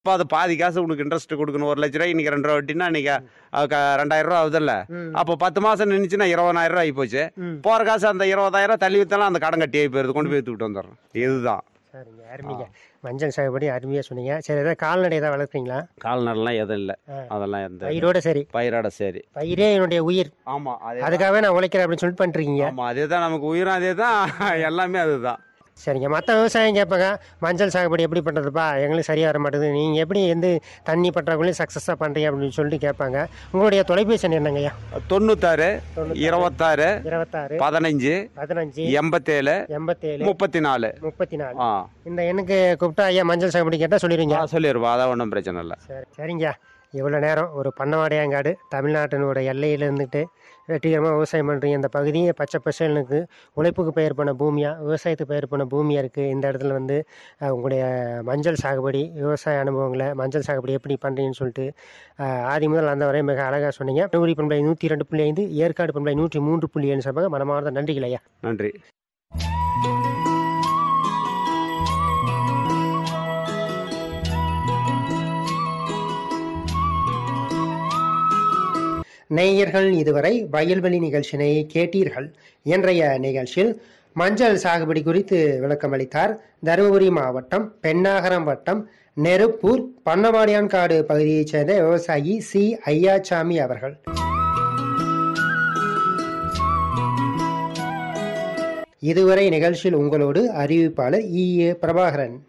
இப்போ அது பாதி காசு உனக்கு இன்ட்ரெஸ்ட் கொடுக்கணும் ஒரு லட்ச ரூபாய் இன்னைக்கு ரெண்டு ரூபா வட்டினா இன்னைக்கு அது க- ரெண்டாயிரம் ரூபா ஆகுதுல்ல ம். அப்போ பத்து மாசம் நின்றுச்சுன்னா இருபதாயிரம் ரூபா ஆகி போச்சு ம். போற காசு அந்த இருபதாயிரம் தள்ளி வித்தாலும் அந்த கடன் கட்டி ஆகி போயிருது கொண்டு போய் விட்டு வந்துடுறோம் இதுதான் சரிங்க அருமைங்க மஞ்சள் சாகுபடி அருமையாக சொன்னீங்க சரி ஏதாவது கால்நடை ஏதாவது வளர்க்குறீங்களா கால்நடைலாம் எதுவும் இல்லை ஆ. அதெல்லாம் எந்த பயிரோட சரி பயிரோட சரி பயிரே என்னுடைய உயிர் ஆமா அதே அதுக்காகவே நான் உழைக்கிறேன் அப்படின்னு சொல்லிட்டு பண்ணிருக்கீங்க ஆமா அதே தான் நமக்கு உயிரும் அதே தான் எல்லாமே அதுதான் சரிங்க மற்ற விவசாயம் கேட்பாங்க மஞ்சள் சாகுபடி எப்படி பண்ணுறதுப்பா எங்களுக்கு சரியாக வர மாட்டேங்குது நீங்கள் எப்படி எந்த தண்ணி பற்றாக்குறையும் சக்ஸஸாக பண்ணுறீங்க அப்படின்னு சொல்லிட்டு கேட்பாங்க உங்களுடைய தொலைபேசி எண் என்னங்கய்யா தொண்ணூத்தாறு தொண்ணூத்தாறு, இருபத்தாறு இருபத்தாறு பதினஞ்சு பதினஞ்சு எண்பத்தேழு எண்பத்தேழு முப்பத்தி நாலு முப்பத்தி நாலு ஆ இந்த எண்ணுக்கு கூப்பிட்டா ஐயா மஞ்சள் சாகுபடி கேட்டால் சொல்லிடுவீங்க ஆ, சொல்லிடுவா அதான் ஒன்றும் பிரச்சனை இல்லை சரி சரிங்க இவ்வளோ நேரம் ஒரு பண்ணவாடையாங்காடு தமிழ்நாட்டினோட எல்லையில் இருந்துட்டு வெற்றிகரமாக விவசாயம் பண்ணுறீங்க இந்த பகுதியை பச்சை பசேலுக்கு உழைப்புக்கு பெயர் பண்ண பூமியாக விவசாயத்துக்கு பெயர் பண்ண பூமியாக இருக்குது இந்த இடத்துல வந்து அஹ், உங்களுடைய மஞ்சள் சாகுபடி விவசாய அனுபவங்களை மஞ்சள் சாகுபடி எப்படி பண்ணுறீங்கன்னு சொல்லிட்டு அஹ், ஆதி முதல் அந்த வரை மிக அழகாக சொன்னீங்க நூறு பண்பலை நூற்றி ரெண்டு புள்ளி ஐந்து ஏற்காடு பண்பலை நூற்றி மூன்று புள்ளி ஏழு சபக மனமார்ந்த நன்றிகள் ஐயா நன்றி நேயர்கள் இதுவரை வயல்வெளி நிகழ்ச்சியினை கேட்டீர்கள் இன்றைய நிகழ்ச்சியில் மஞ்சள் சாகுபடி குறித்து விளக்கமளித்தார் தருமபுரி மாவட்டம் பெண்ணாகரம் வட்டம் நெருப்பூர் பண்ணவாடியான்காடு பகுதியைச் சேர்ந்த விவசாயி சி ஐயாச்சாமி அவர்கள் இதுவரை நிகழ்ச்சியில் உங்களோடு அறிவிப்பாளர் இ ஏ பிரபாகரன்